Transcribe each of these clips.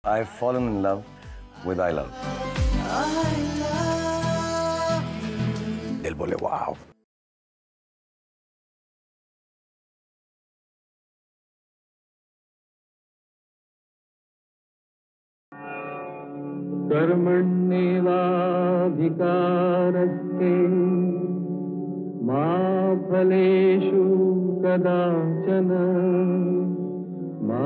I've fallen in love with I Love. Del Bole, wow. कर्मण्येवाधिकारस्ते मा फलेषु कदाचन मा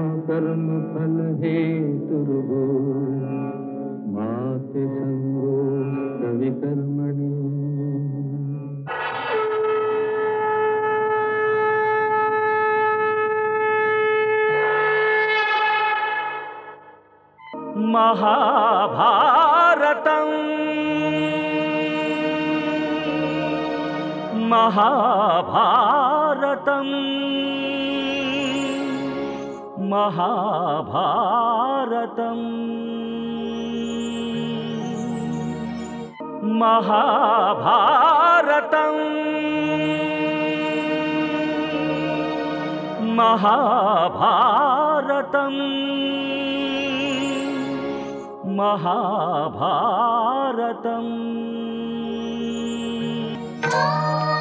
कर्मफलहेतुर्भो मा ते सङ्गोस्तविकर्मणि महाभारतम् महाभारतम् महाभारतम् महाभारतम् महाभारतम् महाभारतम्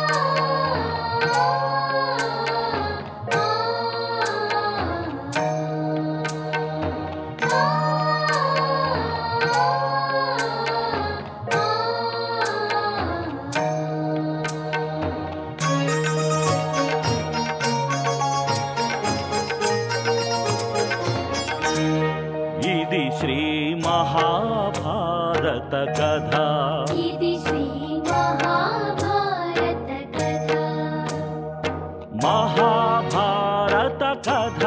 ఇది శ్రీ మహాభారత కథ ఇది శ్రీ మహాభారత కథ మహాభారత కథ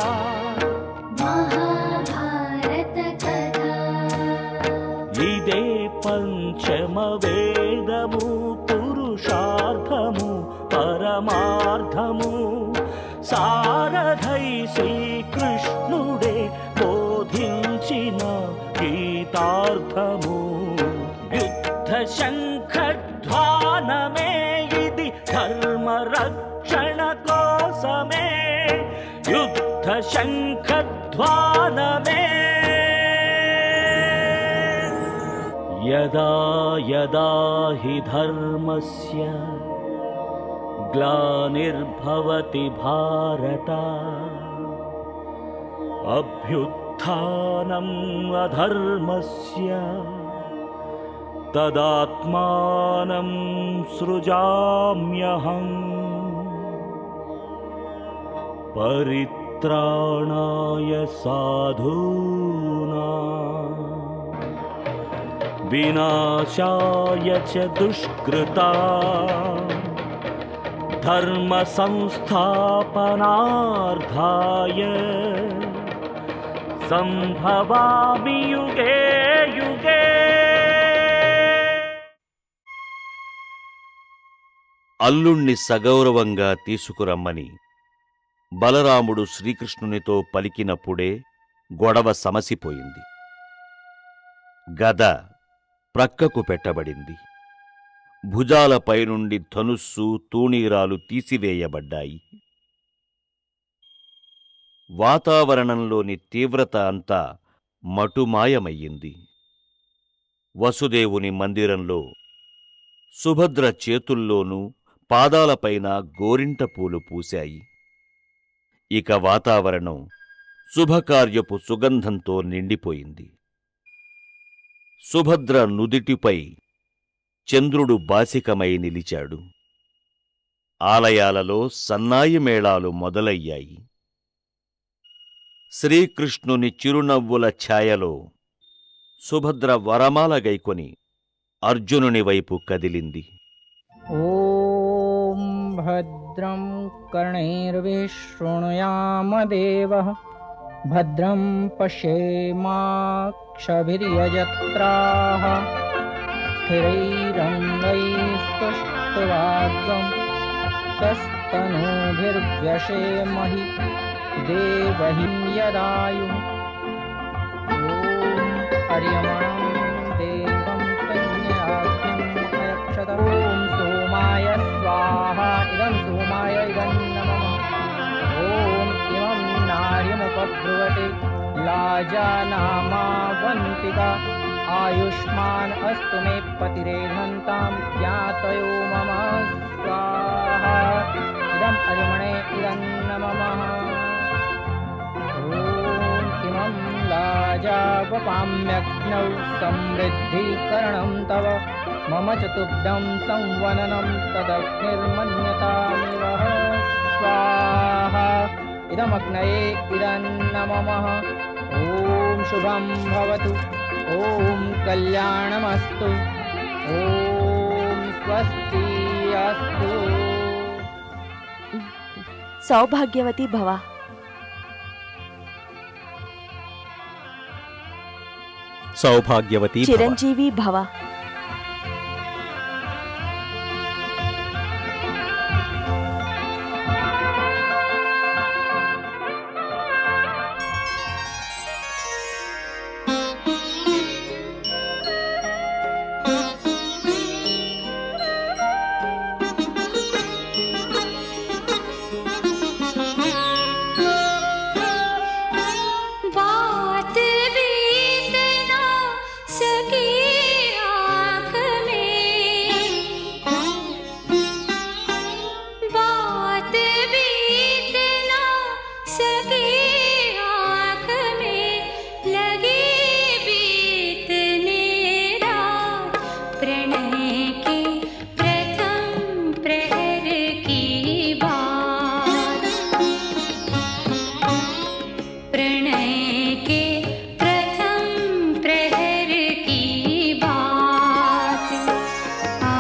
మహాభారత కథ ఇదే పంచమ వేదము పురుషార్థము పరమార్థము సారథై శ్రీకృష్ణుడే బోధించిన గీతార్థము యుద్ధ శంఖధ్వానమే ఇది ధర్మ రక్షణ కోసమే యుద్ధ శంఖధ్వానమే యదా యదా హి ధర్మస్య గ్లానిర్భవతి భారత అభ్యుత్థానం అధర్మస్య తదాత్మానం సృజామ్యహం పరిత్రాణాయ సాధూనా వినాశాయ చ దుష్కృతా ధర్మ సంస్థాపనార్థాయ సంభవామి యుగే యుగే అల్లుణ్ణి సగౌరవంగా తీసుకురమ్మని బలరాముడు శ్రీకృష్ణునితో పలికినప్పుడే గొడవ సమసిపోయింది గద ప్రక్కకు పెట్టబడింది భుజాలపై నుండి ధనుస్సు తూణీరాలు తీసివేయబడ్డాయి వాతావరణంలోని తీవ్రత అంతా మటుమాయమయ్యింది వసుదేవుని మందిరంలో సుభద్ర చేతుల్లోనూ పాదాలపైన గోరింట పూలు పూశాయి ఇక వాతావరణం శుభకార్యపు సుగంధంతో నిండిపోయింది సుభద్ర నుదిటిపై చంద్రుడు బాసికమై నిలిచాడు ఆలయాలలో సన్నాయి మేళాలు మొదలయ్యాయి శ్రీకృష్ణుని చిరునవ్వుల ఛాయలో సుభద్ర వరమాల గైకొని అర్జునుని వైపు కదిలింది ॐ भद्रं कर्णैर्विशृणुयामदेवः भद्रं पश्येमाक्षभिर्यजत्राः स्थिरैरङ्गैस्तुष्टुवाग्गं सस्तनूभिर्व्यशेमहि देवहिं यदायुः ॐ अर्यमणं देवं कन्याग्निम् अयक्षत ॐ सोमाय स्वाहा इदं सोमाय इदं नमः ॐ इमं नार्यमुपब्रुवते लाय राजानामावन्तिका आयुष्मान् अस्तु मे पतिरेधन्तां ज्ञातयो मम स्वाहा इदम् अर्मणे इदं न मम ॐ इमं लाजावपाम्यग्नौ समृद्धीकरणं तव मम च तुभ्यं संवननं तदग्निर्मन्यतामिव स्वाहा इदमग्नये इदं न मम ॐ शुभं भवतु ॐ कल्याणमस्तु ॐ स्वस्ति अस्तु సౌభాగ్యవతి భవ సౌభాగ్యవతి భవ. చిరంజీవి భవ बात बीत ना सकी आँख में बात बीत ना सकी आँख में लगी बीतने रात प्रणय के प्रथम प्रहर की बात प्रणय के प्रथम प्रहर की बात आ,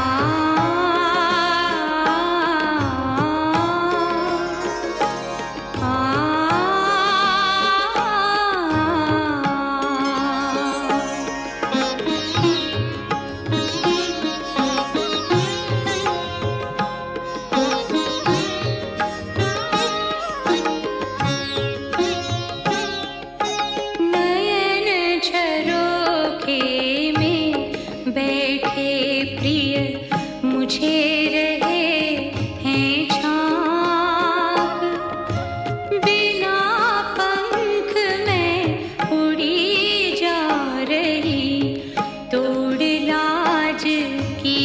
नयन झरोखे में बैठे प्रिय मुझे रहे हैं झांक बिना पंख में उड़ी जा रही तोड़ लाज की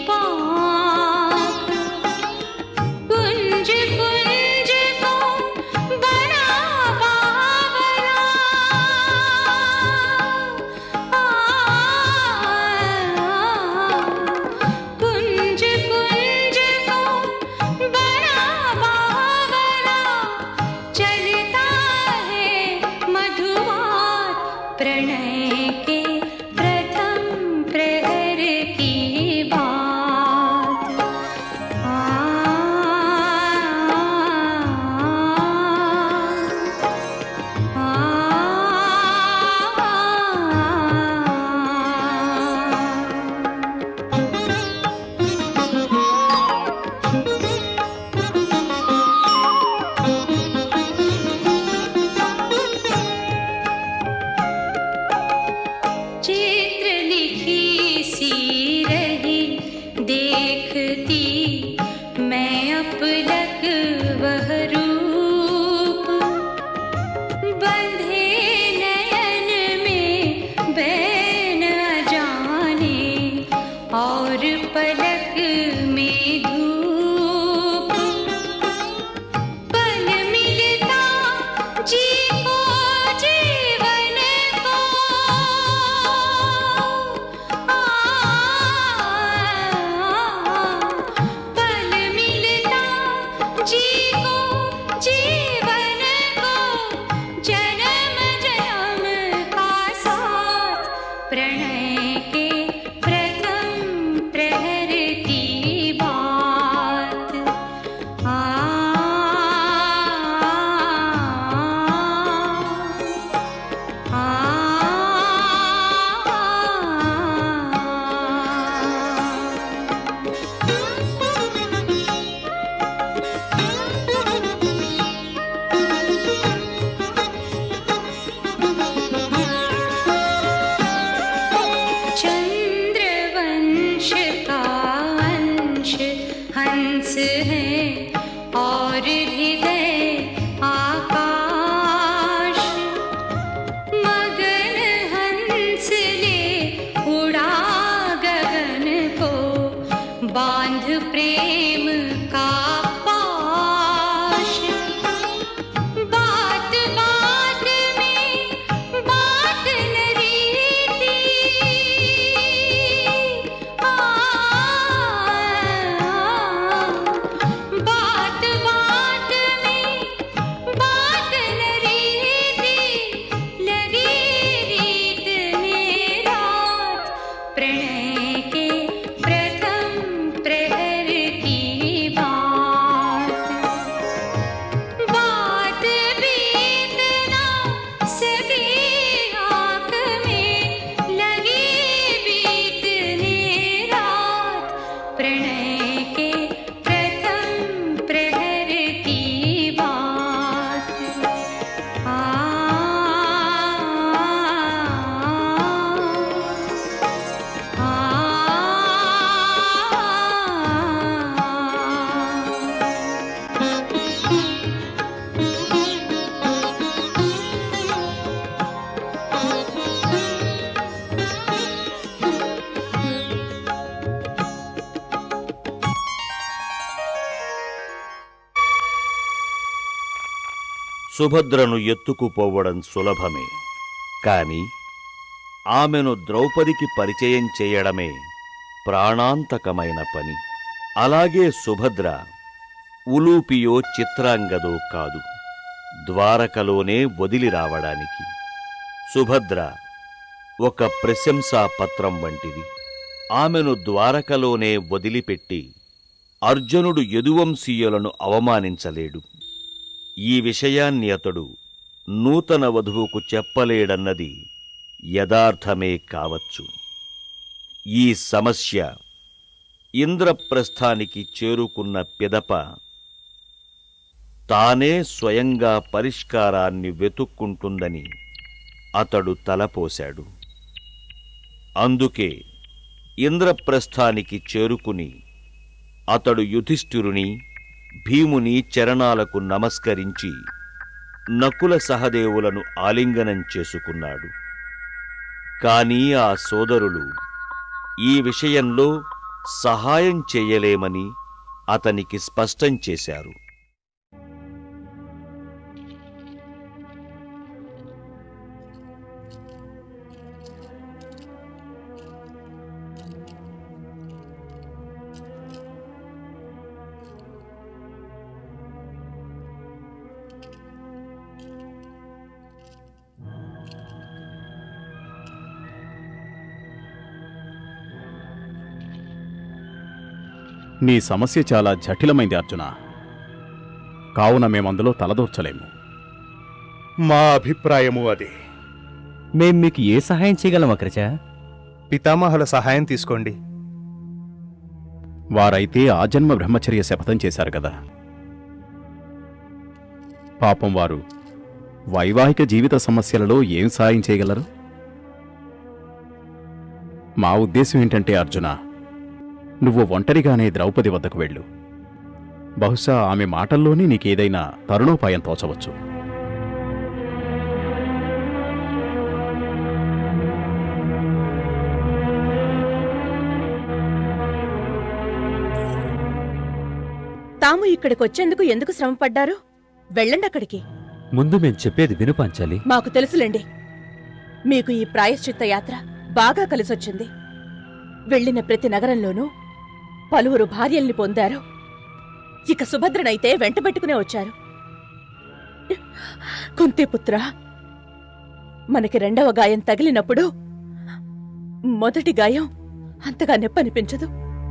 पाख कुंज कुंज को बना बावला कुंज कुंज को बना बावला चलता है मधुवात प्रणय के प्रथम प्रहर की बात సుభద్రను ఎత్తుకుపోవడం సులభమే కాని ఆమెను ద్రౌపదికి పరిచయం చేయడమే ప్రాణాంతకమైన పని అలాగే సుభద్ర ఉలూపియో చిత్రాంగదో కాదు ద్వారకలోనే వదిలి రావడానికి సుభద్ర ఒక ప్రశంసా పత్రం వంటిది ఆమెను ద్వారకలోనే వదిలిపెట్టి అర్జునుడు యదువంశీయులను అవమానించలేడు ఈ విషయాన్ని అతడు నూతన వధువుకు చెప్పలేడన్నది యథార్థమే కావచ్చు ఈ సమస్య ఇంద్రప్రస్థానికి చేరుకున్న పిదప తానే స్వయంగా పరిష్కారాన్ని వెతుక్కుంటుందని అతడు తలపోశాడు అందుకే ఇంద్రప్రస్థానికి చేరుకుని అతడు యుధిష్ఠిరుని భీముని చరణాలకు నమస్కరించి నకుల సహదేవులను ఆలింగనం చేసుకున్నాడు కాని ఆ సోదరులు ఈ విషయంలో సహాయం చేయలేమని అతనికి స్పష్టం చేశారు నీ సమస్య చాలా జటిలమైంది అర్జున కావున మేమందులో తలదూర్చలేము మా అభిప్రాయము అదే మేం మీకు ఏ సహాయం చేయగలం అగ్రజ పితామహుల సహాయం తీసుకోండి వారైతే ఆజన్మ బ్రహ్మచర్య శపథం చేశారు కదా పాపం వారు వైవాహిక జీవిత సమస్యలలో ఏం సాయం చేయగలరు మా ఉద్దేశం ఏంటంటే అర్జున నువ్వు ఒంటరిగానే ద్రౌపది వద్దకు వెళ్ళు బహుశా ఆమె మాటల్లోనే నీకేదైనా తరుణోపాయం తోచవచ్చు తాము ఇక్కడికొచ్చేందుకు ఎందుకు శ్రమపడ్డారు వెళ్ళండి అక్కడికి ముందు మేం చెప్పేది విను పాంచాలి మాకు తెలుసులేండి మీకు ఈ ప్రాయశ్చిత్త యాత్ర బాగా కలిసొచ్చింది వెళ్ళిన ప్రతి నగరంలోనూ పలువురు భార్యల్ని పొందారు ఇక సుభద్రనైతే వెంటబెట్టుకునే వచ్చారు కుంతిపుత్ర మనకి రెండవ గాయం తగిలినప్పుడు మొదటి గాయం అంతగా నొప్పనిపించదు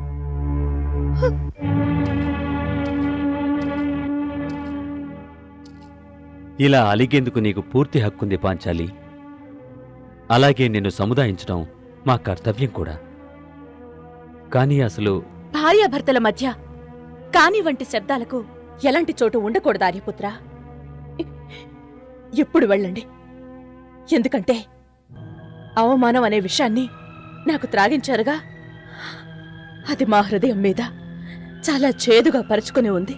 ఇలా అలిగేందుకు నీకు పూర్తి హక్కుంది పాంచాలి అలాగే నిన్ను సముదాయించడం మా కర్తవ్యం కూడా కానీ అసలు భార్యాభర్తల మధ్య కాని వంటి శబ్దాలకు ఎలాంటి చోటు ఉండకూడదు ఆర్యపుత్ర ఎప్పుడు వెళ్ళండి ఎందుకంటే అవమానం అనే విషయాన్ని నాకు త్రాగించారుగా అది మా హృదయం మీద చాలా చేదుగా పరుచుకుని ఉంది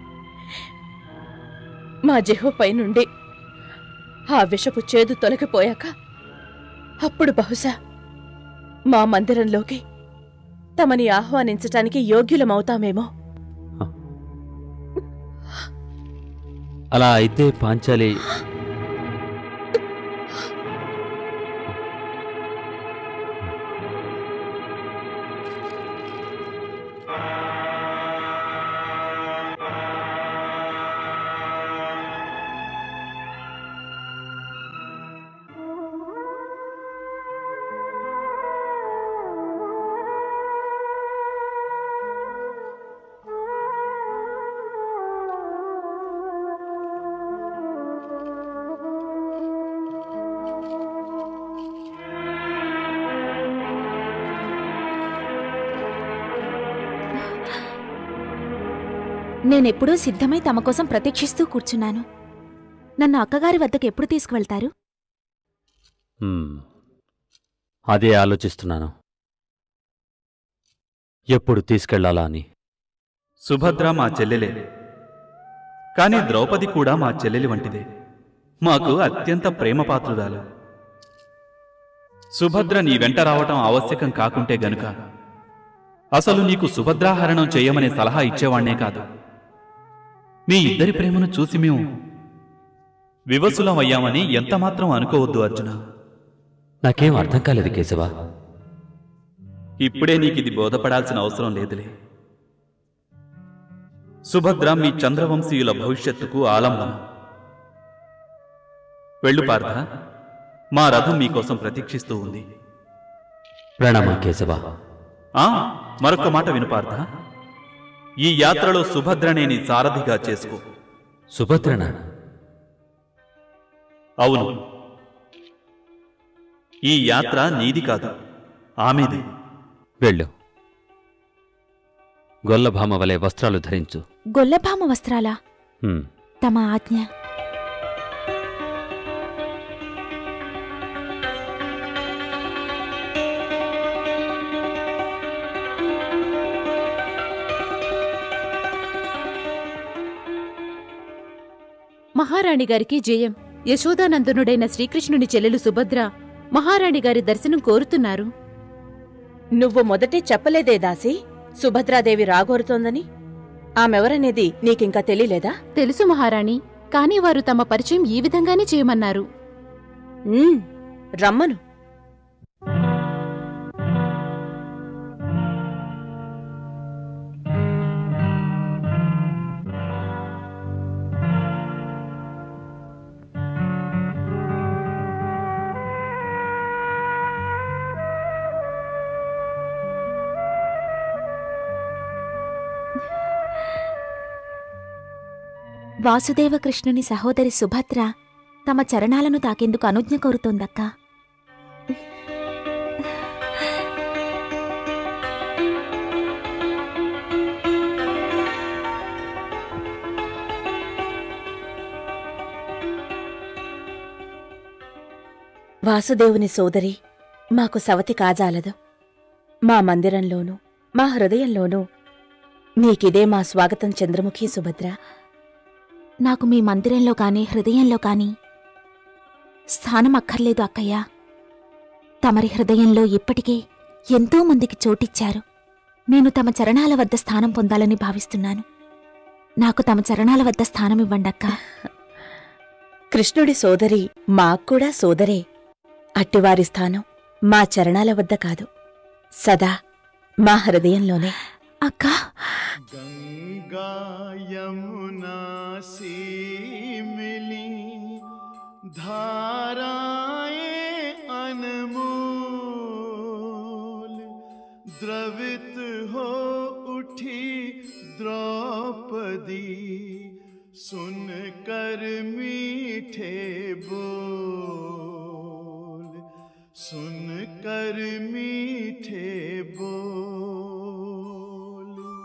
మా జెహోపై నుండి ఆ విషపు చేదు తొలగిపోయాక అప్పుడు బహుశా మా మందిరంలోకి తమని ఆహ్వానించటానికి యోగ్యులమవుతామేమో అలా అయితే పాంచాలి నేనెప్పుడూ సిద్ధమై తమ కోసం ప్రతీక్షిస్తూ కూర్చున్నాను నన్ను అక్కగారి వద్దకు ఎప్పుడు తీసుకువెళ్తారు హ్మ్. అదే ఆలోచిస్తున్నాను ఎప్పుడు తీసుకెళ్లాలా అని సుభద్ర మా చెల్లెలే కాని ద్రౌపది కూడా మా చెల్లెలి వంటిదే మాకు అత్యంత ప్రేమపాత్రురాలు సుభద్ర నీ వెంట రావటం ఆవశ్యకం కాకుంటే గనుక అసలు నీకు సుభద్రాహరణం చేయమనే సలహా ఇచ్చేవాణ్ణే కాదు మీ ఇద్దరి ప్రేమను చూసి మేము వివసులమయ్యామని ఎంతమాత్రం అనుకోవద్దు అర్జున నాకేం అర్థం కాలేదు కేశవ ఇప్పుడే నీకిది బోధపడాల్సిన అవసరం లేదులే సుభద్ర మీ చంద్రవంశీయుల భవిష్యత్తుకు ఆలంబనం వెళ్ళు పార్థ మా రథం మీకోసం ప్రతీక్షిస్తూ ఉంది ప్రణామం కేశవ ఆ మరొక మాట విను పార్థ ఈ యాత్రలో సుభద్రనే నీ సారథిగా చేసుకో సుభద్రన అవును ఈ యాత్ర నీది కాదు ఆమెది వెళ్ళు గొల్లభామ వలె వస్త్రాలు ధరించు గొల్లభామ వస్త్రాలా హ్మ్. తమ ఆజ్ఞ మహారాణి గారికి జయం యశోదానందనుడైన శ్రీకృష్ణుని చెల్లెలు సుభద్ర మహారాణి గారి దర్శనం కోరుతున్నారు నువ్వు మొదటే చెప్పలేదే దాసి సుభద్రాదేవి రాగోరుతోందని ఆమెవరనేది నీకింకా తెలియలేదా తెలుసు మహారాణి కాని వారు తమ పరిచయం ఈ విధంగానే చేయమన్నారు ఉమ్, రమ్మను వాసుదేవ కృష్ణుని సహోదరి సుభద్ర తమ చరణాలను తాకేందుకు అనుజ్ఞ కోరుతోందక్కా వాసుదేవుని సోదరి మాకు సవతి కాజాలదు మా మందిరంలోనూ మా హృదయంలోనూ నీకిదే మా స్వాగతం చంద్రముఖి సుభద్ర నాకు మీ మందిరంలో కాని హృదయంలో కాని స్థానం అక్కర్లేదు అక్కయ్య తమరి హృదయంలో ఇప్పటికే ఎంతో మందికి చోటిచ్చారు నేను తమ చరణాల వద్ద స్థానం పొందాలని భావిస్తున్నాను నాకు తమ చరణాల వద్ద స్థానం ఇవ్వండక్క కృష్ణుడి సోదరి మాక్కూడా సోదరే అట్టివారి స్థానం మా చరణాల వద్ద కాదు సదా మా హృదయంలోనే అక్కా यमुना सी मिली धाराएं अनमोल द्रवित हो उठी द्रौपदी सुन कर मीठे बोल सुन कर मीठे बोल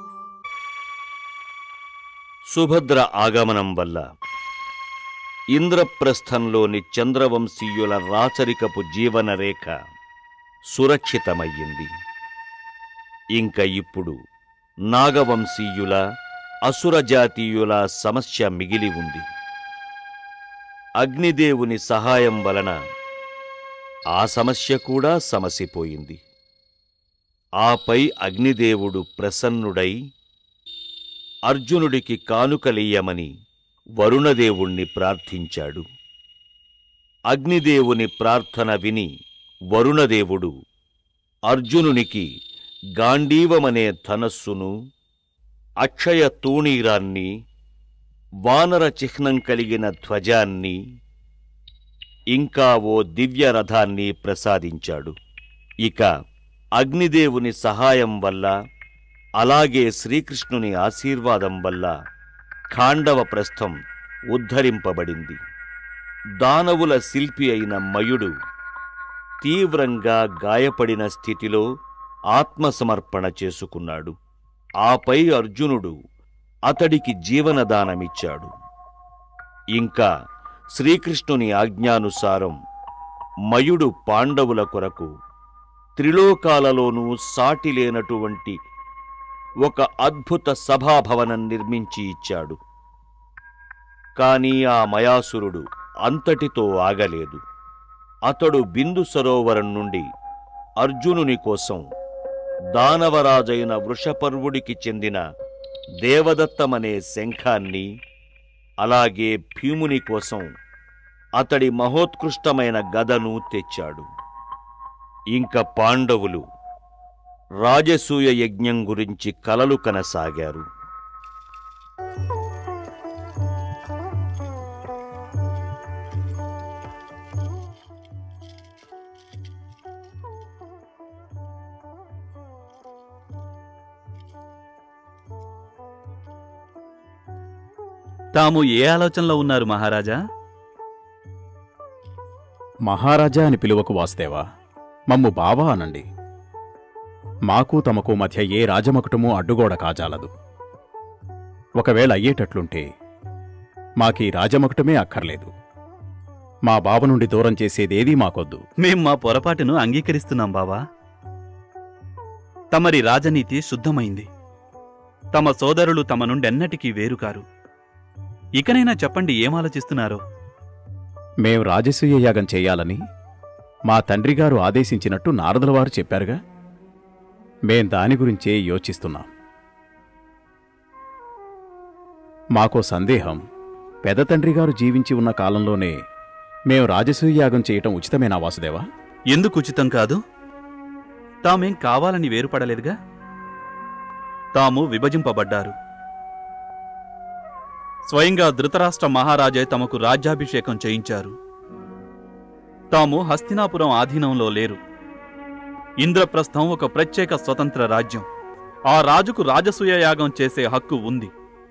సుభద్ర ఆగమనం వల్ల ఇంద్రప్రస్థంలోని చంద్రవంశీయుల రాచరికపు జీవనరేఖ సురక్షితమయ్యింది ఇంక ఇప్పుడు నాగవంశీయుల అసురజాతీయుల సమస్య మిగిలి ఉంది అగ్నిదేవుని సహాయం వలన ఆ సమస్య కూడా సమసిపోయింది ఆపై అగ్నిదేవుడు ప్రసన్నుడై అర్జునుడికి కానుకలియ్యమని వరుణదేవుణ్ణి ప్రార్థించాడు అగ్నిదేవుని ప్రార్థన విని వరుణదేవుడు అర్జునునికి గాండీవమనే ధనస్సును అక్షయ తూణీరాన్ని వానర చిహ్నం కలిగిన ధ్వజాన్ని ఇంకా ఓ దివ్య రథాన్ని ప్రసాదించాడు ఇక అగ్నిదేవుని సహాయం వల్ల అలాగే శ్రీకృష్ణుని ఆశీర్వాదం వల్ల ఖాండవ ప్రస్థం ఉద్ధరింపబడింది దానవుల శిల్పి అయిన మయుడు తీవ్రంగా గాయపడిన స్థితిలో ఆత్మసమర్పణ చేసుకున్నాడు ఆపై అర్జునుడు అతడికి జీవనదానమిచ్చాడు ఇంకా శ్రీకృష్ణుని ఆజ్ఞానుసారం మయుడు పాండవుల కొరకు త్రిలోకాలలోనూ సాటి లేనటువంటి ఒక అద్భుత సభాభవనం నిర్మించి ఇచ్చాడు కాని ఆ మయాసురుడు అంతటితో ఆగలేదు అతడు బిందు సరోవరం నుండి అర్జునుని కోసం దానవరాజైన వృషపర్వుడికి చెందిన దేవదత్తమనే శంఖాన్ని అలాగే భీముని కోసం అతడి మహోత్కృష్టమైన గదను తెచ్చాడు ఇంక పాండవులు రాజసూయ యజ్ఞం గురించి కలలు కనసాగారు తాము ఏ ఆలోచనలో ఉన్నారు మహారాజా మహారాజా అని పిలువకు వాసుదేవా మమ్ము బావా అనండి మాకు తమకు మధ్య ఏ రాజమకుటమూ అడ్డుగోడ కాజాలదు ఒకవేళ అయ్యేటట్లుంటే మాకీ రాజమకుటమే అక్కర్లేదు మా బావ నుండి దూరం చేసేదేదీ మాకొద్దు మేం మా పొరపాటును అంగీకరిస్తున్నాం బావా తమరి రాజనీతి శుద్ధమైంది తమ సోదరులు తమ నుండెన్నటికీ వేరుకారు ఇకనైనా చెప్పండి ఏం ఆలోచిస్తున్నారో మేం రాజసూయ యాగం చేయాలని మా తండ్రిగారు ఆదేశించినట్టు నారదులవారు చెప్పారుగా మేం దాని గురించే యోచిస్తున్నాం మాకో సందేహం పెద తండ్రిగారు జీవించి ఉన్న కాలంలోనే మేం రాజసూయ యాగం చేయటం ఉచితమేనా వాసుదేవా ఎందుకు ఉచితం కాదు తామేం కావాలని వేరుపడలేదుగా తాము విభజింపబడ్డారు స్వయంగా ధృతరాష్ట్ర మహారాజే తమకు రాజ్యాభిషేకం చేయించారు తాము హస్తినాపురం ఆధీనంలో లేరు ఇంద్రప్రస్థం ఒక ప్రత్యేక స్వతంత్ర రాజ్యం ఆ రాజుకు రాజసూయ యాగం చేసే హక్కు ఉంది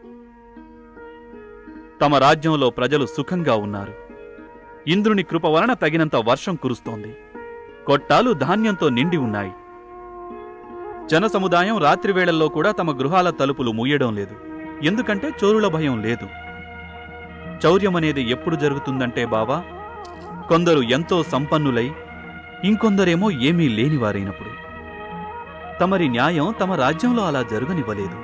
తమ రాజ్యంలో ప్రజలు సుఖంగా ఉన్నారు ఇంద్రుని కృప వలన తగినంత వర్షం కురుస్తోంది కొట్టాలు ధాన్యంతో నిండి ఉన్నాయి జన సముదాయం రాత్రివేళల్లో కూడా తమ గృహాల తలుపులు మూయడం లేదు ఎందుకంటే చోరుల భయం లేదు చౌర్యమనేది ఎప్పుడు జరుగుతుందంటే బావా కొందరు ఎంతో సంపన్నులై ఇంకొందరేమో ఏమీ లేనివారైనప్పుడు తమరి న్యాయం తమ రాజ్యంలో అలా జరగనివ్వలేదు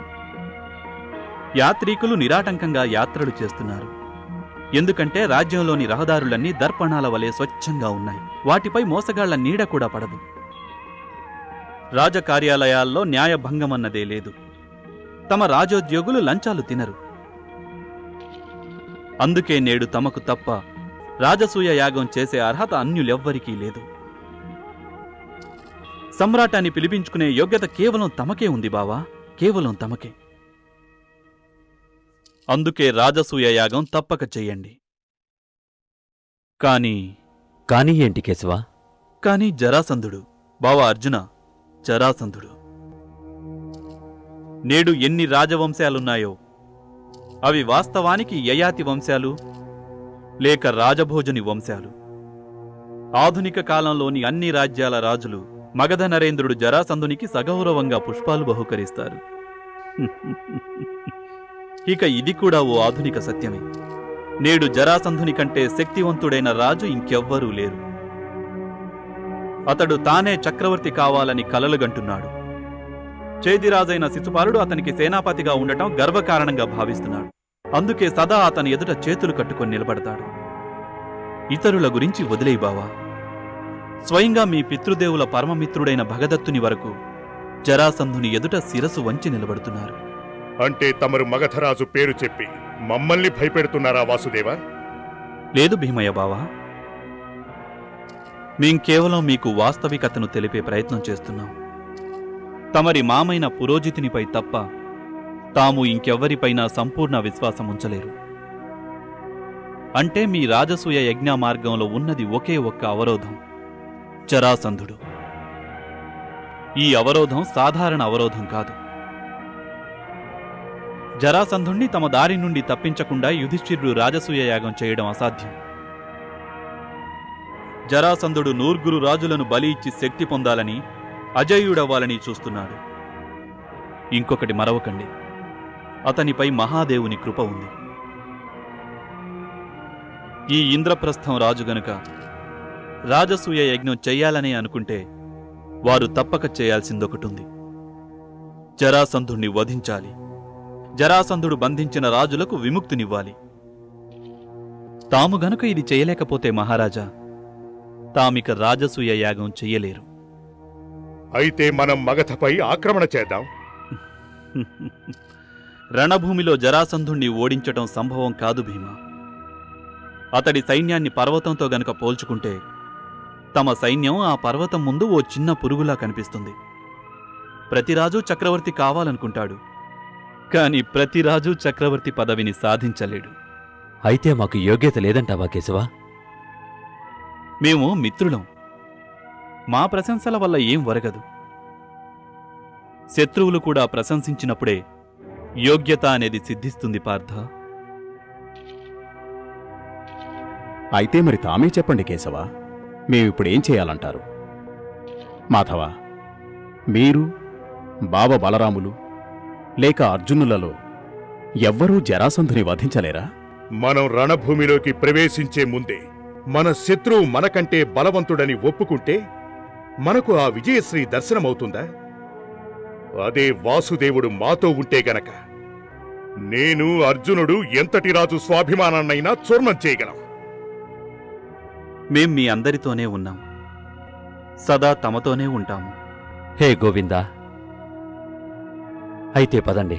యాత్రికులు నిరాటంకంగా యాత్రలు చేస్తున్నారు ఎందుకంటే రాజ్యంలోని రహదారులన్నీ దర్పణాల వలె స్వచ్ఛంగా ఉన్నాయి వాటిపై మోసగాళ్ల నీడ కూడా పడదు రాజకార్యాలయాల్లో న్యాయభంగమన్నదే లేదు తమ రాజోద్యోగులు లంచాలు తినరు అందుకే నేడు తమకు తప్ప రాజసూయ యాగం చేసే అర్హత అన్యులెవ్వరికీ లేదు సమ్రాటాన్ని పిలిపించుకునే యోగ్యత కేవలం తమకే ఉంది బావా కేవలం తమకే అందుకే రాజసూయ యాగం తప్పక చెయ్యండి కాని కాని ఏంటి కేశవా కాని జరాసంధుడు బావా అర్జున జరాసంధుడు నేడు ఎన్ని రాజవంశాలున్నాయో అవి వాస్తవానికి యయాతి వంశాలు లేక రాజభోజని వంశాలు ఆధునిక కాలంలోని అన్ని రాజ్యాల రాజులు మగధ నరేంద్రుడు జరాసంధునికి సగౌరవంగా పుష్పాలు బహుకరిస్తారు ఇక ఇది కూడా ఓ ఆధునిక సత్యమే నేడు జరాసంధుని కంటే శక్తివంతుడైన రాజు ఇంకెవ్వరూ లేరు అతడు తానే చక్రవర్తి కావాలని కలలుగంటున్నాడు చేదిరాజైన శిశుపాలుడు అతనికి సేనాపతిగా ఉండటం గర్వకారణంగా భావిస్తున్నాడు అందుకే సదా అతని ఎదుట చేతులు కట్టుకొని నిలబడతాడు ఇతరుల గురించి వదిలేయి బావా స్వయంగా మీ పితృదేవుల పరమమిత్రుడైన భగదత్తుని వరకు జరాసంధుని ఎదుట శిరసు వంచి నిలబడుతున్నారు అంటే తమరు మగధరాజు పేరు చెప్పి మమ్మల్ని భయపెడుతున్నారా వాసుదేవా లేదు భీమయ్య బావా మేం కేవలం మీకు వాస్తవికతను తెలిపే ప్రయత్నం చేస్తున్నాం తమరి మామైన పురోజితునిపై తప్ప తాము ఇంకెవ్వరిపైనా సంపూర్ణ విశ్వాసం ఉంచలేరు అంటే మీ రాజసూయ యజ్ఞ మార్గంలో ఉన్నది ఒకే ఒక్క అవరోధం జరాసంధుడు ఈ అవరోధం సాధారణ అవరోధం కాదు జరాసంధుణ్ణి తమ దారి నుండి తప్పించకుండా యుధిష్ఠిరుడు రాజసూయ యాగం చేయడం అసాధ్యం జరాసంధుడు నూర్గురు రాజులను బలి ఇచ్చి శక్తి పొందాలని అజయుడవ్వాలని చూస్తున్నాడు ఇంకొకటి మరవకండి అతనిపై మహాదేవుని కృప ఉంది ఈ ఇంద్రప్రస్థం రాజు గనుక రాజసూయ యజ్ఞం చెయ్యాలని అనుకుంటే వారు తప్పక చేయాల్సిందొకటుంది జరాసంధుణ్ణి వధించాలి జరాసంధుడు బంధించిన రాజులకు విముక్తినివ్వాలి తాము గనుక ఇది చేయలేకపోతే మహారాజా తామిక రాజసూయ యాగం చెయ్యలేరు అయితే మనం మగధపై ఆక్రమణ చేద్దాం రణభూమిలో జరాసంధుణ్ణి ఓడించటం సంభవం కాదు భీమా అతడి సైన్యాన్ని పర్వతంతో గనక పోల్చుకుంటే తమ సైన్యం ఆ పర్వతం ముందు ఓ చిన్న పురుగులా కనిపిస్తుంది ప్రతి రాజు చక్రవర్తి కావాలనుకుంటాడు కాని ప్రతి రాజు చక్రవర్తి పదవిని సాధించలేడు అయితే మాకు యోగ్యత లేదంటావా కేశవా మేము మిత్రులం మా ప్రశంసల వల్ల ఏం వరగదు శత్రువులు కూడా ప్రశంసించినప్పుడే యోగ్యత అనేది సిద్ధిస్తుంది పార్థ అయితే మరి తామే చెప్పండి కేశవ మేమిప్పుడేం చేయాలంటారు మాధవ మీరు బావ బలరాములు లేక అర్జునులలో ఎవ్వరూ జరాసంధుని వధించలేరా మనం రణభూమిలోకి ప్రవేశించే ముందే మన శత్రువు మనకంటే బలవంతుడని ఒప్పుకుంటే మనకు ఆ విజయశ్రీ దర్శనమవుతుందా అదే వాసుదేవుడు మాతో ఉంటే గనక నేను అర్జునుడు ఎంతటి రాజు స్వాభిమానాన్నైనా చూర్ణం చేయగలం మేం మీ అందరితోనే ఉన్నాం సదా తమతోనే ఉంటాము హే గోవిందా అయితే పదండి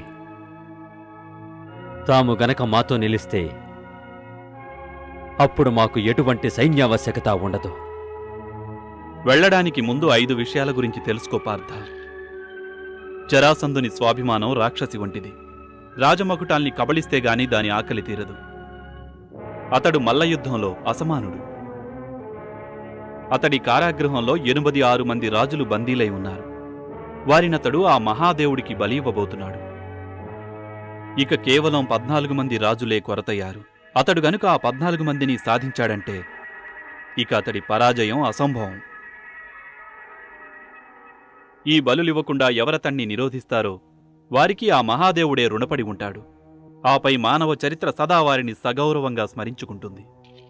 తాము గనక మాతో నిలిస్తే అప్పుడు మాకు ఎటువంటి సైన్యావశ్యకత ఉండదు వెళ్ళడానికి ముందు ఐదు విషయాల గురించి తెలుసుకో పార్థ జరాసంధుని స్వాభిమానం రాక్షసి వంటిది రాజమకుటాల్ని కబళిస్తే గాని దాని ఆకలి తీరదు అతడు మల్లయుద్ధంలో అసమానుడు అతడి కారాగృహంలో ఎనిమిది ఆరు మంది రాజులు బందీలై ఉన్నారు వారినతడు ఆ మహాదేవుడికి బలి ఇవ్వబోతున్నాడు ఇక కేవలం పద్నాలుగు మంది రాజులే కొరతయ్యారు అతడు గనుక ఆ పద్నాలుగు మందిని సాధించాడంటే ఇక అతడి పరాజయం అసంభవం ఈ బలులివ్వకుండా ఎవరతన్ని నిరోధిస్తారో వారికి ఆ మహాదేవుడే రుణపడి ఉంటాడు ఆపై మానవ చరిత్ర సదా వారిని సగౌరవంగా స్మరించుకుంటుంది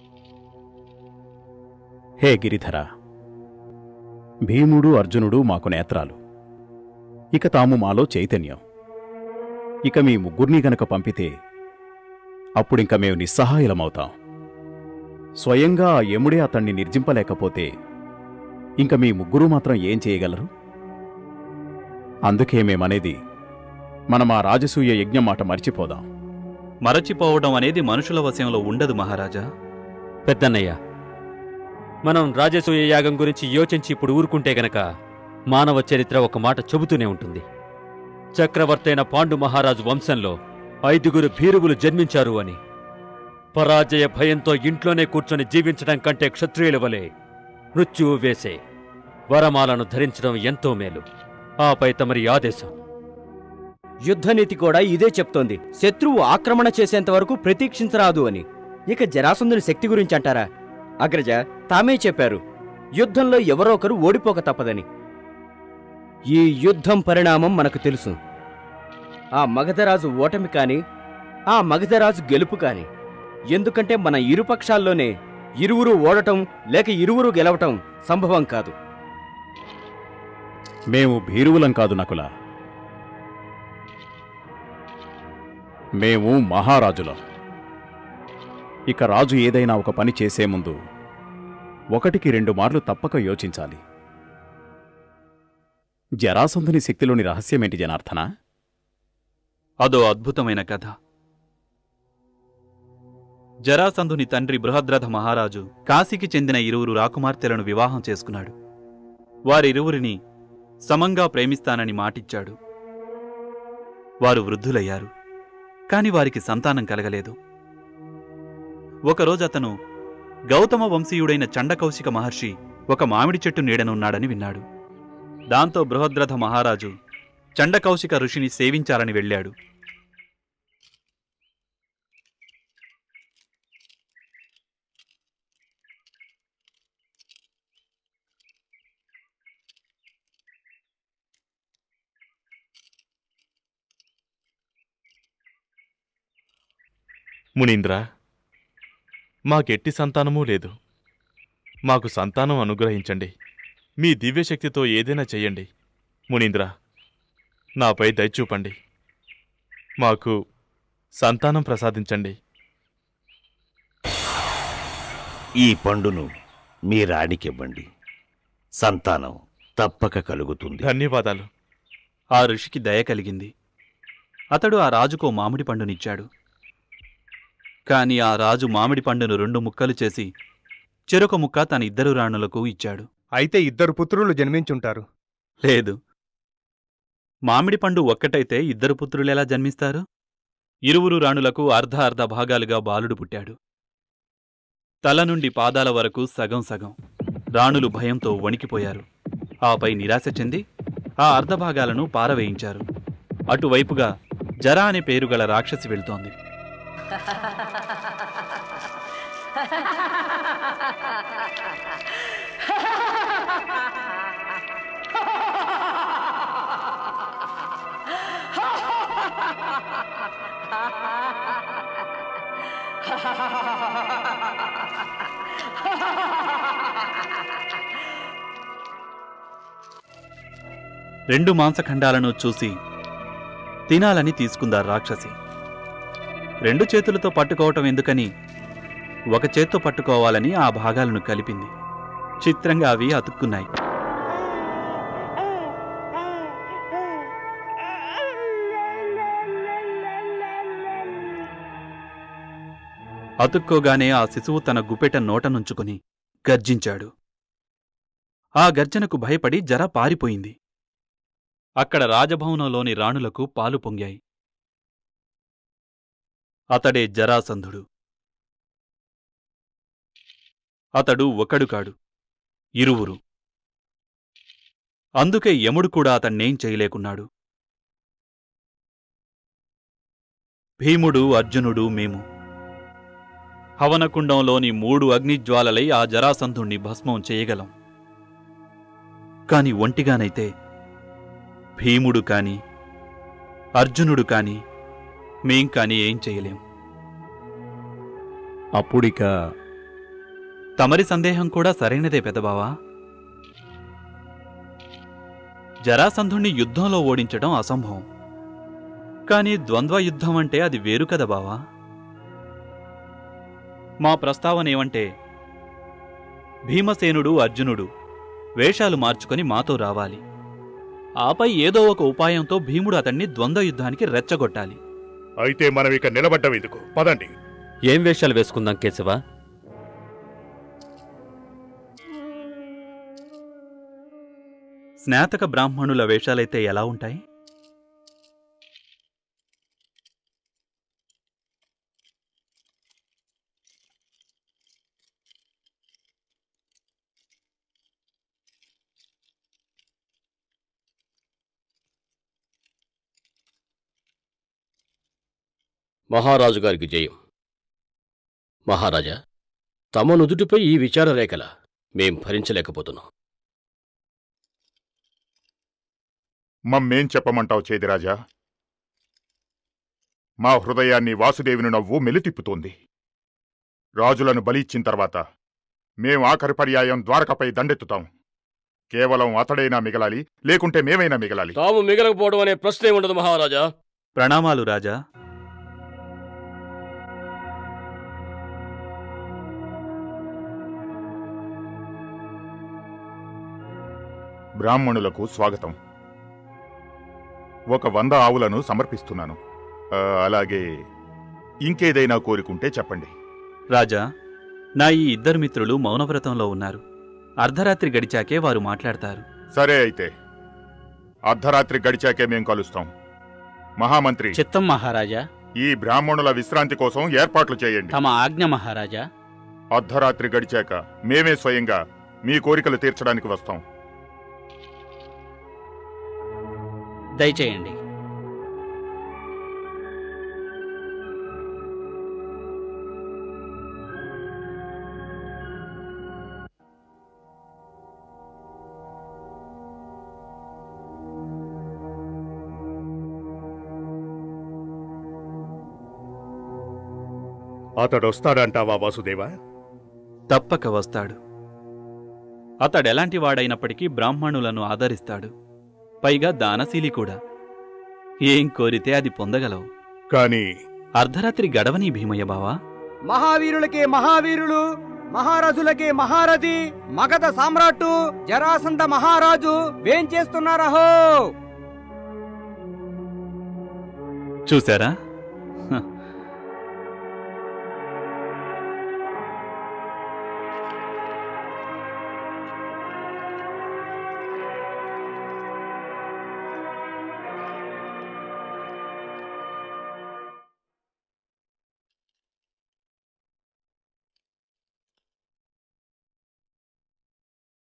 హే గిరిధర భీముడు అర్జునుడు మాకు నేత్రాలు ఇక తాము మాలో చైతన్యం ఇక మీ ముగ్గురిని గనక పంపితే అప్పుడింక మేము నిస్సహాయులమవుతాం స్వయంగా ఆ యముడే అతన్ని నిర్జింపలేకపోతే ఇంక మీ ముగ్గురు మాత్రం ఏం చేయగలరు అందుకే మేమనేది మనం ఆ రాజసూయ యజ్ఞం మాట మర్చిపోదాం మరచిపోవడం అనేది మనుషుల వశంలో ఉండదు మహారాజా పెద్దన్నయ్య మనం రాజసూయ యాగం గురించి యోచించి ఇప్పుడు ఊరుకుంటే గనక మానవ చరిత్ర ఒక మాట చెబుతూనే ఉంటుంది చక్రవర్తైన పాండు మహారాజు వంశంలో ఐదుగురు భీరువులు జన్మించారు అని పరాజయ భయంతో ఇంట్లోనే కూర్చొని జీవించడం కంటే క్షత్రియుల వలె మృత్యువు వేసే వరమాలను ధరించడం ఎంతో మేలు ఆపై తమరి ఆదేశం యుద్ధనీతి కూడా ఇదే చెప్తోంది శత్రువు ఆక్రమణ చేసేంత వరకు ప్రతీక్షించరాదు అని ఇక జరాసంధుని శక్తి గురించి అంటారా అగ్రజ తామే చెప్పారు యుద్ధంలో ఎవరో ఒకరు ఓడిపోక తప్పదని ఈ యుద్ధం పరిణామం మనకు తెలుసు ఆ మగధరాజు ఓటమి కాని ఆ మగధరాజు గెలుపు కాని ఎందుకంటే మన ఇరు పక్షాల్లోనే ఇరువురు ఓడటం లేక ఇరువురు గెలవటం సంభవం కాదు మేము భీరువులం కాదు నకుల మేము మహారాజులం ఇక రాజు ఏదైనా ఒక పని చేసే ముందు ఒకటికి రెండు మార్లు తప్పక యోచించాలి జరాసంధుని శక్తిలోని రహస్యమేంటి జనార్దన అదో అద్భుతమైన కథ జరాసంధుని తండ్రి బృహద్రథ మహారాజు కాశీకి చెందిన ఇరువురు రాకుమార్తెలను వివాహం చేసుకున్నాడు వారిరువురిని సమంగా ప్రేమిస్తానని మాటిచ్చాడు వారు వృద్ధులయ్యారు కాని వారికి సంతానం కలగలేదు ఒకరోజు అతను గౌతమ వంశీయుడైన చండకౌశిక మహర్షి ఒక మామిడి చెట్టు నీడనున్నాడని విన్నాడు దాంతో బృహద్రథ మహారాజు చండకౌశిక ఋషిని సేవించాలని వెళ్ళాడు మునీంద్ర మాకెట్టి సంతానమూ లేదు మాకు సంతానం అనుగ్రహించండి మీ దివ్యశక్తితో ఏదైనా చెయ్యండి మునీంద్ర నాపై దయచూపండి మాకు సంతానం ప్రసాదించండి ఈ పండును మీ రాణికివ్వండి సంతానం తప్పక కలుగుతుంది ధన్యవాదాలు ఆ ఋషికి దయ కలిగింది అతడు ఆ రాజుకో మామిడి పండునిచ్చాడు కాని ఆ రాజు మామిడి పండును రెండు ముక్కలు చేసి చెరొక ముక్క తన ఇద్దరు రాణులకు ఇచ్చాడు అయితే ఇద్దరు పుత్రులు జన్మించుంటారు లేదు మామిడి పండు ఒక్కటైతే ఇద్దరు పుత్రులెలా జన్మిస్తారు ఇరువురు రాణులకు అర్ధ అర్ధ భాగాలుగా బాలుడు పుట్టాడు తల నుండి పాదాల వరకు సగం సగం రాణులు భయంతో వణికిపోయారు ఆపై నిరాశ చెంది ఆ అర్ధభాగాలను పారవేయించారు అటువైపుగా జరా అనే పేరుగల రాక్షసి వెళ్తోంది రెండు మాంసఖండాలను చూసి తినాలని తీసుకుందా రాక్షసి రెండు చేతులతో పట్టుకోవటం ఎందుకని ఒక చేత్తో పట్టుకోవాలని ఆ భాగాలను కలిపింది చిత్రంగా అవి అతుక్కున్నాయి అతుక్కోగానే ఆ శిశువు తన గుపెట నోట నుంచుకుని గర్జించాడు ఆ గర్జనకు భయపడి జర పారిపోయింది అక్కడ రాజభవనంలోని రాణులకు పాలు పొంగాయి అతడే జరాసంధుడు అతడు ఒకడు కాడు ఇరువురు అందుకే యముడు కూడా అతన్నేం చేయలేకున్నాడు భీముడు అర్జునుడు మేము హవనకుండంలోని మూడు అగ్నిజ్వాలలై ఆ జరాసంధుణ్ణి భస్మం చేయగలం కాని ఒంటిగానైతే భీముడు కాని అర్జునుడు కాని మేం కాని ఏం చేయలేం అప్పుడిక తమరి సందేహం కూడా సరైనదే పెదబావా జరాసంధుణ్ణి యుద్ధంలో ఓడించడం అసంభవం కాని ద్వంద్వ యుద్ధం అంటే అది వేరు కదా బావా మా ప్రస్తావన ఏమంటే భీమసేనుడు అర్జునుడు వేషాలు మార్చుకొని మాతో రావాలి ఆపై ఏదో ఒక ఉపాయంతో భీముడు అతన్ని ద్వంద్వ యుద్ధానికి రెచ్చగొట్టాలి అయితే మనం ఇక నిలబడ్డం ఎందుకు పదండి ఏం వేషాలు వేసుకుందాం కేశవ స్నాతక బ్రాహ్మణుల వేషాలైతే ఎలా ఉంటాయి మహారాజు గారికి జయం మహారాజా తమ నుదుటిపై ఈ విచార రేఖల మేం భరించలేకపోతున్నాం మమ్మేం చెప్పమంటావు చేదిరాజా మా హృదయాన్ని వాసుదేవుని నవ్వు మెలితిప్పుతోంది రాజులను బలిచ్చిన తర్వాత మేం ఆఖరి పర్యాయం ద్వారకపై దండెత్తుతాం కేవలం అతడైనా మిగలాలి లేకుంటే మేమైనా మిగలాలి తాము మిగలకపోవడం అనే ప్రశ్నే ఉండదు మహారాజా ప్రణామాలు రాజా బ్రాహ్మణులకు స్వాగతం ఒక వంద ఆవులను సమర్పిస్తున్నాను ఆ, అలాగే ఇంకేదైనా కోరికుంటే చెప్పండి రాజా నా ఈ ఇద్దరు మిత్రులు మౌనవ్రతంలో ఉన్నారు అర్ధరాత్రి గడిచాకే వారు మాట్లాడతారు సరే అయితే అర్ధరాత్రి గడిచాకే మేం కలుస్తాం మహామంత్రి చిత్తం మహారాజా ఈ బ్రాహ్మణుల విశ్రాంతి కోసం ఏర్పాట్లు చేయండి తమ ఆజ్ఞ మహారాజా అర్ధరాత్రి గడిచాక మేమే స్వయంగా మీ కోరికలు తీర్చడానికి వస్తాం దయచేయండి అతడొస్తాడంటావా వాసుదేవా తప్పక వస్తాడు అతడెలాంటి వాడైనప్పటికీ బ్రాహ్మణులను ఆదరిస్తాడు పైగా దానశీలి కూడా ఏం కోరితే అది పొందగలవు కాని అర్ధరాత్రి గడవని భీమయ్య బావా మహావీరులకి మహావీరులు మహారాజులకి మహారథి మగధ సామ్రాట్టు జరాసంత మహారాజు వేం చేస్తున్నారహో చూశారా హ.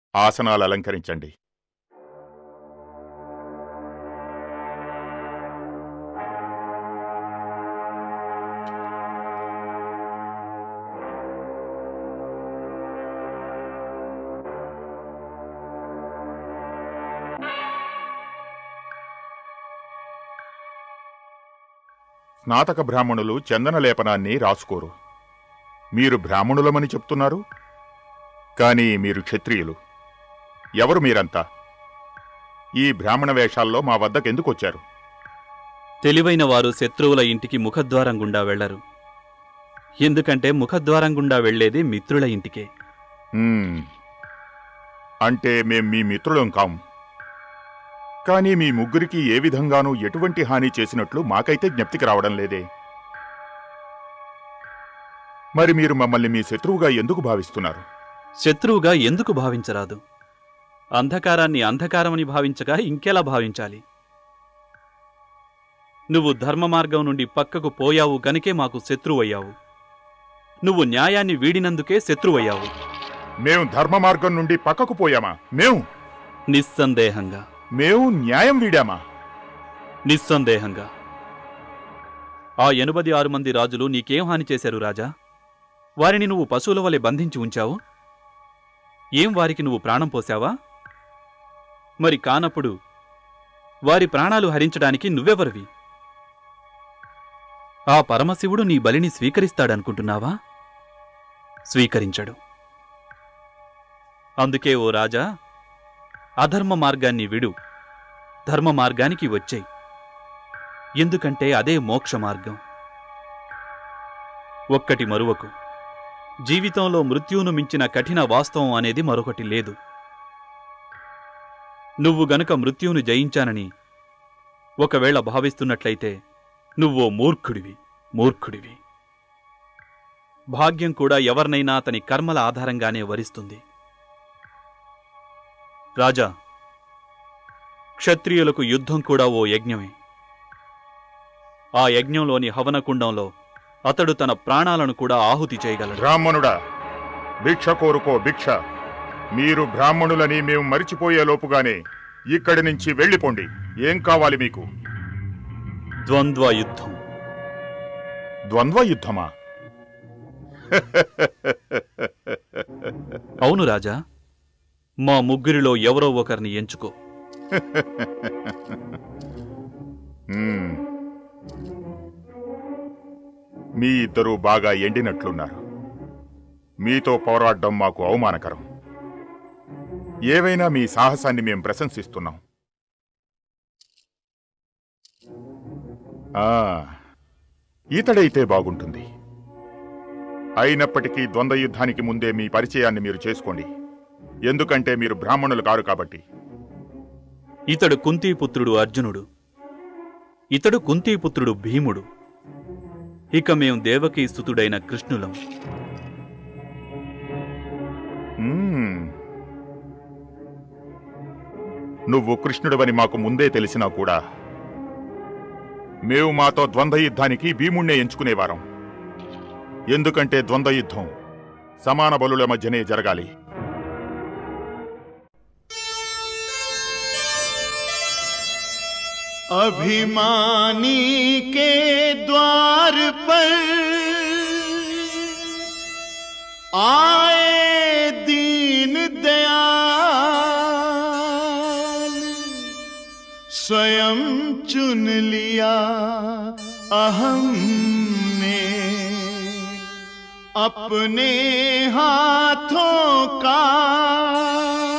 ఆసనాలు అలంకరించండి స్నాతక బ్రాహ్మణులు చందన లేపనాన్ని రాసుకోరు మీరు బ్రాహ్మణులమని చెప్తున్నారు కానీ మీరు క్షత్రియులు ఎవరు మీరంతా ఈ బ్రాహ్మణ వేషాల్లో మా వద్దకెందుకు వచ్చారు తెలివైన వారు శత్రువుల ఇంటికి ముఖద్వారం గుండా వెళ్లరు ఎందుకంటే ముఖద్వారం గుండా వెళ్లేది మిత్రుల ఇంటికే మ్మ్. అంటే మేం మీ మిత్రులం కాం కానీ మీ ముగ్గురికి ఏ విధంగానూ ఎటువంటి హాని చేసినట్లు మాకైతే జ్ఞప్తికి రావడం లేదే మరి మీరు మమ్మల్ని మీ శత్రువుగా ఎందుకు భావిస్తున్నారు శత్రువుగా ఎందుకు భావించరాదు అంధకారాన్ని అంధకారమని భావించగా ఇంకెలా భావించాలి నువ్వు ధర్మ మార్గం నుండి పక్కకు పోయావు గనుకే మాకు శత్రువయ్యావు నువ్వు న్యాయాన్ని వీడినందుకే శత్రువయ్యావు మేము ధర్మ మార్గం నుండి పక్కకు పోయామా మేము నిస్సందేహంగా మేము న్యాయం వీడామా నిస్సందేహంగా ఆ ఎనభది ఆరు మంది రాజులు నీకేం హాని చేశారు రాజా వారిని నువ్వు పశువుల వలె బంధించి ఉంచావు ఏం వారికి నువ్వు ప్రాణం పోశావా మరి కానప్పుడు వారి ప్రాణాలు హరించడానికి నువ్వెవరివి ఆ పరమశివుడు నీ బలిని స్వీకరిస్తాడనుకుంటున్నావా స్వీకరించడు అందుకే ఓ రాజా అధర్మ మార్గాన్ని విడు ధర్మ మార్గానికి వచ్చేయ్ ఎందుకంటే అదే మోక్ష మార్గం ఒక్కటి మరువకు జీవితంలో మృత్యువును మించిన కఠిన వాస్తవం అనేది మరొకటి లేదు నువ్వు గనుక మృత్యువును జయించానని ఒకవేళ భావిస్తున్నట్లయితే నువ్వో మూర్ఖుడివి మూర్ఖుడివి భాగ్యం కూడా ఎవరినైనా అతని కర్మల ఆధారంగానే వరిస్తుంది రాజా క్షత్రియులకు యుద్ధం కూడా ఓ యజ్ఞమే ఆ యజ్ఞంలోని హవనకుండంలో అతడు తన ప్రాణాలను కూడా ఆహుతి చేయగలడు బ్రాహ్మణుడా భిక్ష కోరుకో భిక్ష మీరు బ్రాహ్మణులని మేము మరిచిపోయే లోపుగానే ఇక్కడి నుంచి వెళ్ళిపోండి ఏం కావాలి మీకు ద్వంద్వ యుద్ధం ద్వంద్వ యుద్ధమా అవును రాజా మా ముగ్గురిలో ఎవరో ఒకరిని ఎంచుకో మ్మ్. మీ ఇద్దరూ బాగా ఎండినట్లున్నారు మీతో పోరాడడం మాకు అవమానకరం ఏవైనా మీ సాహసాన్ని మేం ప్రశంసిస్తున్నాం ఆ, ఇతడైతే బాగుంటుంది అయినప్పటికీ ద్వంద్వ యుద్ధానికి ముందే మీ పరిచయాన్ని మీరు చేసుకోండి ఎందుకంటే మీరు బ్రాహ్మణులు కారు కాబట్టి ఇతడు కుంతీపుత్రుడు అర్జునుడు ఇతడు కుంతీపుత్రుడు భీముడు ఇక మేం దేవకీ సుతుడైన కృష్ణులం మ్మ్. నువ్వు కృష్ణుడవని మాకు ముందే తెలిసినా కూడా మేము మాతో ద్వంద్వ యుద్ధానికి భీముణ్ణే ఎంచుకునేవారం ఎందుకంటే ద్వంద్వ యుద్ధం సమాన బలుల మధ్యనే జరగాలి अभिमानी के द्वार पर आए दीन दयाल स्वयं चुन लिया अहम ने अपने हाथों का